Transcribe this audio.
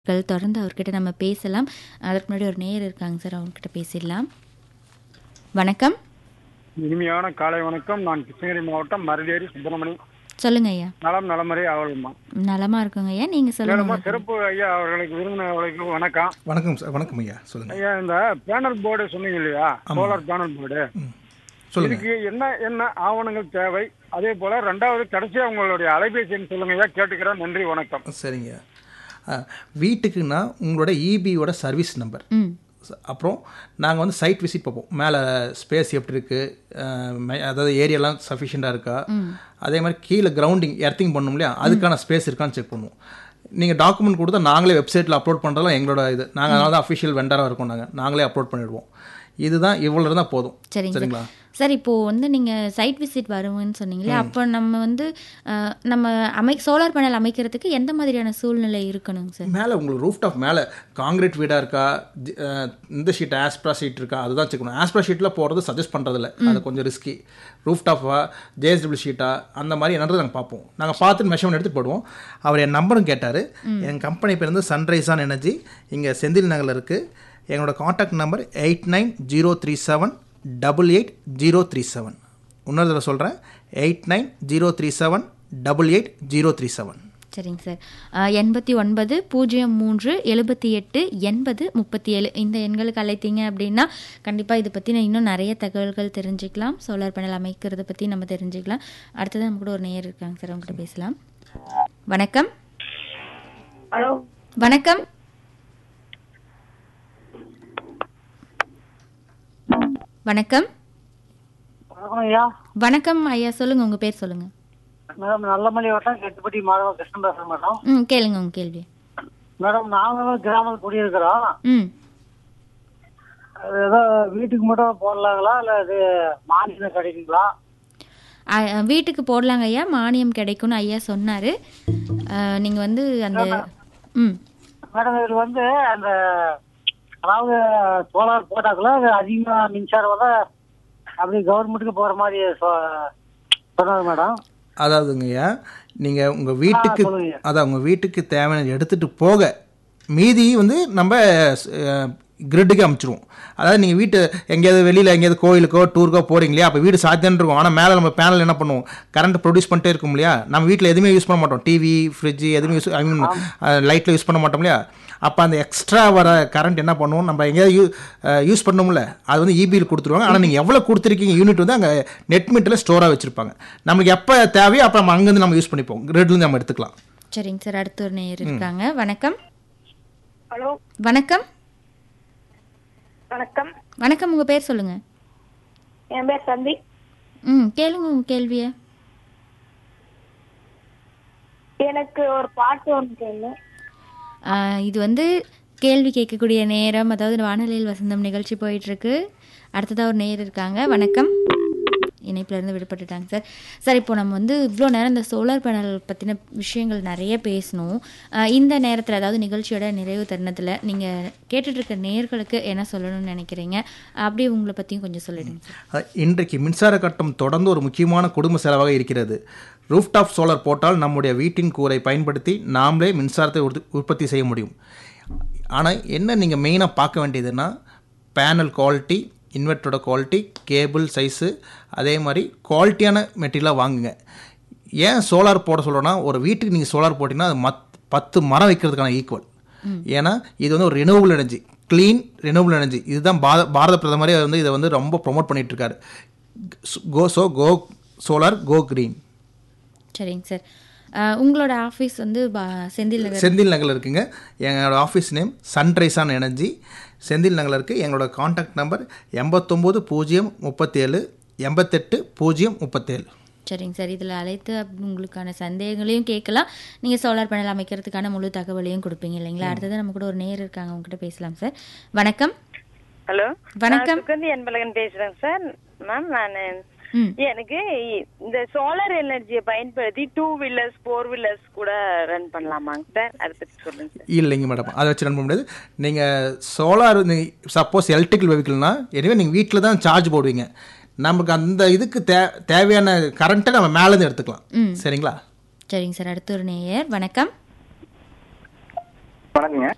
கள் தொடர்ந்து அவர்கிட்ட நம்ம பேசலாம் அதற்கு முன்னாடி ஒரு நேயர் இருக்காங்க சார் அவங்ககிட்ட பேசிடலாம் வணக்கம் இனிமையான காலை வணக்கம் நான் கிருஷ்ணகிரி மாவட்டம் மருதேரி சுப்பிரமணி சொல்லுங்க ஐயா நலம் நலமுறை அவள்மா நலமா இருக்குங்க ஐயா நீங்க சொல்லுங்க மேலமா சிறப்பு ஐயா அவர்களுக்கு விருந்தினர்களுக்கு வணக்கம் வணக்கம் சார் வணக்கம் ஐயா சொல்லுங்க ஐயா இந்த பேனல் போர்டு சொன்னீங்க இல்லையா சோலார் பேனல் போர்டு ம் சொல்லுங்க இதுக்கு என்ன என்ன ஆவணங்கள் தேவை அதே போல ரெண்டாவது கடைசியா உங்களுடைய அலைபேசி எண் சொல்லுங்க ஐயா கேட்டுக்கிறேன் நன்றி வணக்கம் சரிங்க ஆ, வீட்டுக்குன்னா உங்களோட இபியோட சர்வீஸ் நம்பர் ம் அப்புறம் நாங்கள் வந்து சைட் விசிட் பார்ப்போம் மேலே ஸ்பேஸ் எப்படி இருக்குது அதாவது ஏரியாலாம் சஃபிஷியண்ட்டாக இருக்கா அதே மாதிரி கீழே கிரவுண்டிங் எர்த்திங் பண்ணணும் இல்லையா அதுக்கான ஸ்பேஸ் இருக்கான்னு செக் பண்ணுவோம் நீங்கள் டாக்குமெண்ட் கொடுத்தா நாங்களே வெப்சைட்டில் அப்லோட் பண்ணுறதுலாம் எங்களோட இது நாங்கள் அதனால தான் அஃபிஷியல் வெண்டராக இருக்கோம் நாங்கள் நாங்களே அப்லோட் பண்ணிடுவோம் இதுதான் இவ்வளோ இருந்தால் போதும் சரிங்க சரிங்களா சார் சார் இப்போ வந்து நீங்க சைட் விசிட் வருவேன்னு சொன்னீங்களே அப்போ நம்ம வந்து அஹ், நம்ம அமை சோலார் பேனல் அமைக்கிறதுக்கு எந்த மாதிரியான சூழ்நிலை இருக்கணுங்க சார் மேலே உங்களுக்கு ரூஃப் டாப் மேலே காங்கிரீட் வீடாக இருக்கா ஜி- அஹ் இந்த ஷீட் ஆஸ்ப்ரா ஷீட் இருக்கா அதுதான் செக் பண்ணணும் ஆஸ்ப்ரா ஷீட்டில் போகிறது சஜஸ்ட் பண்ணுறதில்ல அது கொஞ்சம் ரிஸ்கி ரூஃப் டாப்பா ஜேஎஸ்டபிள் ஷீட்டா அந்த மாதிரி என்னன்றது நாங்கள் பார்ப்போம் நாங்கள் பார்த்துட்டு மெஷர்மெண்ட் எடுத்து போடுவோம் அவர் என் நம்பரும் கேட்டார் என் கம்பெனி பேர் வந்து சன்ரைஸ் ஆன் எனர்ஜி இங்கே செந்தில் நகரில் இருக்குது என்னோட contact number eight nine zero three seven double eight zero three seven இன்னொரு தடவை சொல்கிறேன் eight nine zero three seven double eight zero three seven சரிங்க சார் அஹ், எண்பத்தி ஒன்பது பூஜ்ஜியம் மூன்று எழுபத்தி எட்டு எண்பது முப்பத்தி ஏழு இந்த எண்களுக்கு அழைத்தீங்க அப்படின்னா கண்டிப்பாக இதை பற்றி இன்னும் நிறைய தகவல்கள் தெரிஞ்சுக்கலாம் சோலார் பேனல் அமைக்கிறத பற்றி நம்ம தெரிஞ்சுக்கலாம் அடுத்தது நம்ம கூட ஒரு நேயர் இருக்காங்க சார் அவங்ககிட்ட பேசலாம் வணக்கம் ஹலோ வணக்கம் வணக்கம் வணக்கம் ஐயா வணக்கம் ஐயா சொல்லுங்க உங்க பேர் சொல்லுங்க மேடம் நல்லமல்லி வட்டம் கெட்டுப்பட்டி மாதவ கிருஷ்ணன் பேசுறேன் மேடம் ம் கேளுங்க உங்க கேள்வி மேடம் நாங்களும் கிராமத்தில் குடியிருக்கிறோம் ம் அது ஏதோ வீட்டுக்கு மட்டும் போடலாங்களா இல்லை அது மானியம் கிடைக்குங்களா அ- வீட்டுக்கு போடலாங்க ஐயா மானியம் கிடைக்கும்னு ஐயா சொன்னார் நீங்கள் வந்து அந்த ம் மேடம் இதில் வந்து அந்த அதாவது சோலார் போட்டாங்களா அது அதிகமாக மின்சாரம் வர அப்படி கவர்மெண்ட்டுக்கு போகிற மாதிரி சொ- சொன்னாங்க மேடம் அதாவதுங்கய்யா நீங்கள் உங்கள் வீட்டுக்கு ஆ, சொல்லுங்க. அதான் உங்கள் வீட்டுக்கு தேவையான எடுத்துகிட்டு போக மீதி வந்து நம்ம கிரிட்டுக்கு அமைச்சிருவோம் அதாவது நீங்கள் வீட்டு எங்கேயாவது வெளியில் எங்கேயாவது கோயிலுக்கோ டூருக்கோ போகிறீங்க இல்லையா அப்போ வீடு சாத்தியம் இருக்கும் ஆனால் மேலே நம்ம பேனல் என்ன பண்ணுவோம் கரண்ட் ப்ரொடியூஸ் பண்ணிட்டே இருக்கும் இல்லையா நம்ம வீட்டில் எதுவுமே யூஸ் பண்ண மாட்டோம் டிவி ஃப்ரிட்ஜ் எதுவுமே யூஸ் ஐ மீன் லைட்டில் யூஸ் பண்ண மாட்டோம் இல்லையா அப்போ அந்த எக்ஸ்ட்ரா வர கரண்ட் என்ன பண்ணுவோம் நம்ம எங்கேயாவது யூ யூஸ் பண்ணோம்ல அது வந்து இபியில் கொடுத்துருவாங்க ஆனால் நீங்கள் எவ்வளோ கொடுத்துருக்கீங்க யூனிட் வந்து அங்கே நெட் மீட்டரில் ஸ்டோராக வச்சுருப்பாங்க நம்மளுக்கு எப்போ தேவையோ அப்போ நம்ம அங்கேருந்து நம்ம யூஸ் பண்ணிப்போம் கிரிட்லேருந்து நம்ம எடுத்துக்கலாம் சரிங்க சார் அடுத்த ஒரு நேயர் இருக்காங்க வணக்கம் ஹலோ வணக்கம் வணக்கம் வணக்கம் உங்கள் பேர் சொல்லுங்கள் என் பேர் சந்தி ம் கேளுங்க உங்கள் கேள்வியை எனக்கு ஒரு பாட்டு ஒன்று கேளு ஆ, இது வந்து கேள்வி கேட்கக்கூடிய நேரம் அதாவது வானொலியில் வசந்தம் நிகழ்ச்சி போயிட்டுருக்கு அடுத்ததாக ஒரு நேயர் இருக்காங்க வணக்கம் இணைப்புல இருந்து விடுபட்டுட்டாங்க சார் சார் இப்போ நம்ம வந்து இவ்வளோ நேரம் இந்த சோலார் பேனல் பற்றின விஷயங்கள் நிறைய பேசணும் ஆ, இந்த நேரத்தில் அதாவது நிகழ்ச்சியோட நிறைவு தருணத்தில் நீங்கள் கேட்டுட்ருக்க நேயர்களுக்கு என்ன சொல்லணும்னு நினைக்கிறீங்க அப்படியே உங்களை பற்றியும் கொஞ்சம் சொல்லிடுங்க சார் அஹ், இன்றைக்கு மின்சார கட்டணம் தொடர்ந்து ஒரு முக்கியமான குடும்ப செலவாக இருக்கிறது ரூஃப்டாப் சோலார் போட்டால் நம்முடைய வீட்டின் கூரை பயன்படுத்தி நாமளே மின்சாரத்தை உற்பத்தி- உற்பத்தி செய்ய முடியும் ஆனால் என்ன நீங்கள் மெயினாக பார்க்க வேண்டியதுன்னா பேனல் குவாலிட்டி இன்வெர்ட்டரோட குவாலிட்டி கேபிள் சைஸு அதே மாதிரி குவாலிட்டியான மெட்டீரியலாக வாங்குங்க ஏன் சோலார் போட சொல்கிறோன்னா ஒரு வீட்டுக்கு நீங்கள் சோலார் போட்டிங்கன்னா அது மத் பத்து மரம் வைக்கிறதுக்கான ஈக்குவல் ஏன்னா இது வந்து ஒரு renewable energy clean renewable energy இதுதான் பாரத பாரத பிரதமரே வந்து இதை வந்து ரொம்ப ப்ரொமோட் பண்ணிட்டு இருக்காரு go so go solar go green சரிங்க சார் ஆ, உங்களோட ஆஃபீஸ் வந்து பா- செந்தில் நகர் செந்தில் நகரில் இருக்குங்க எங்களோட office name sunrise on energy Senthil நகரில் இருக்குது எங்களோட காண்டாக்ட் நம்பர் எண்பத்தொம்போது பூஜ்ஜியம் முப்பத்தேழு எண்பத்தெட்டு பூஜ்ஜியம் முப்பத்தேழு சரிங்க சார் இதில் அழைத்து அப்படி உங்களுக்கான சந்தேகங்களையும் கேட்கலாம் நீங்கள் சோலார் பேனல் அமைக்கிறதுக்கான முழு தகவலையும் கொடுப்பீங்க இல்லைங்களா அடுத்தது நம்ம கூட ஒரு நேர் இருக்காங்க உங்ககிட்ட பேசலாம் சார் வணக்கம் ஹலோ வணக்கம். நான் சுகந்தி அன்பழகன் பேசுறேன் சார் மேம் நான் ம் எனக்கு இந்த சோலார் எனர்ஜியை பயன்படுத்தி டூ வீலர்ஸ் ஃபோர் வீலர்ஸ் கூட ரன் பண்ணலாமாங்க சார் அதை பத்தி சொல்லுங்க சார் இல்லைங்க மேடம் அதை வச்சு ரன் பண்ண முடியாது நீங்கள் சோலார் சப்போஸ் எலக்ட்ரிக்கல் வெஹிக்கிள்னா எனவே நீங்கள் வீட்டில் தான் சார்ஜ் போடுவீங்க நமக்கு அந்த இதுக்கு தே தேவையான கரண்ட்டை நம்ம மேலேருந்து எடுத்துக்கலாம் சரிங்களா சரிங்க சார் அடுத்த ஒரு நேயர் வணக்கம் வணக்கங்க